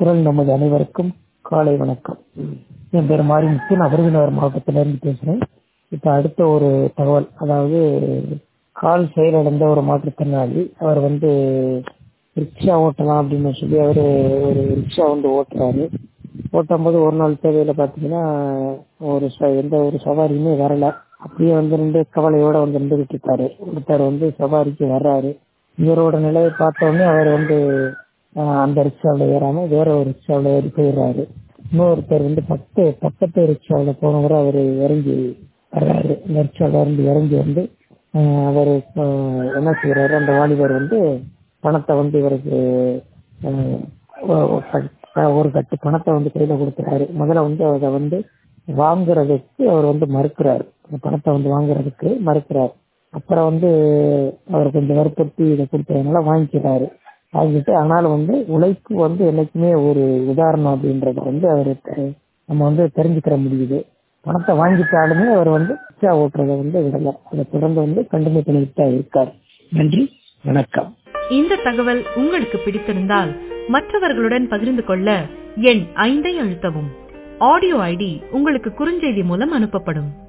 குரல் நமது அனைவருக்கும் காலை வணக்கம் என் பேர் மாரிமுத்து நான் விருதுநகர் மாவட்டத்திலிருந்து பேசுகிறேன் இப்போ அடுத்த ஒரு தகவல் அதாவது கால் செயலிழந்த ஒரு மாற்றுத்திறனாளி அவர் வந்து ரிக்ஷா ஓட்டலாம் அப்படின்னு சொல்லி அவர் ஒரு ரிக்ஷா வந்து ஓட்டுறாரு ஓட்டும் போது ஒரு நாள் தேவையில் பார்த்தீங்கன்னா ஒரு ச- எந்த ஒரு சவாரியுமே வரல அப்படியே வந்து ரெண்டு கவலையோட வந்து நின்றுகிட்டு இருக்காரு ஒருத்தர் வந்து சவாரிக்கு வர்றாரு இவரோட நிலையை பார்த்த உடனே அவர் வந்து ஆஹ், அந்த ரிக்ஷாவில் ஏறாம வேற ஒரு ரிக்ஷாவில் ஏறி போயிடுறாரு இன்னொருத்தர் வந்து பத்து பக்கத்து ரிக்ஷாவில் போனவர் அவர் இறங்கி வர்றாரு இந்த ரிக்ஷாவில் இருந்து இறங்கி வந்து ஆஹ், அவர் ஆஹ், என்ன செய்யறாரு அந்த வாலிபர் வந்து பணத்தை வந்து இவருக்கு ஆஹ், ஒ- ஒரு கட்- ஒரு கட்டு பணத்தை வந்து கையில கொடுக்குறாரு முதல்ல வந்து அதை வந்து வாங்குறதுக்கு அவர் வந்து மறுக்கிறார் அந்த பணத்தை வந்து வாங்குறதுக்கு மறுக்கிறார் அப்புறம் வந்து அவர் கொஞ்சம் வற்புறுத்தி இதை கொடுத்ததுனால வாங்கிக்கிறாரு வாங்கிட்டு ஆனாலும் வந்து உழைப்பு வந்து என்னைக்குமே ஒரு உதாரணம் அப்படின்றத வந்து அவர் நம்ம வந்து தெரிஞ்சுக்கிற முடியுது பணத்தை வாங்கிட்டாலுமே அவர் வந்து ரிக்ஷா ஓட்டுறதை வந்து விடல அதை தொடர்ந்து வந்து கண்டினியூ பண்ணிட்டு தான் இருக்கார் நன்றி வணக்கம் இந்த தகவல் உங்களுக்கு பிடித்திருந்தால் மற்றவர்களுடன் பகிர்ந்து கொள்ள எண் ஐந்தை அழுத்தவும் ஆடியோ ஐடி உங்களுக்கு குறுஞ்செய்தி மூலம் அனுப்பப்படும்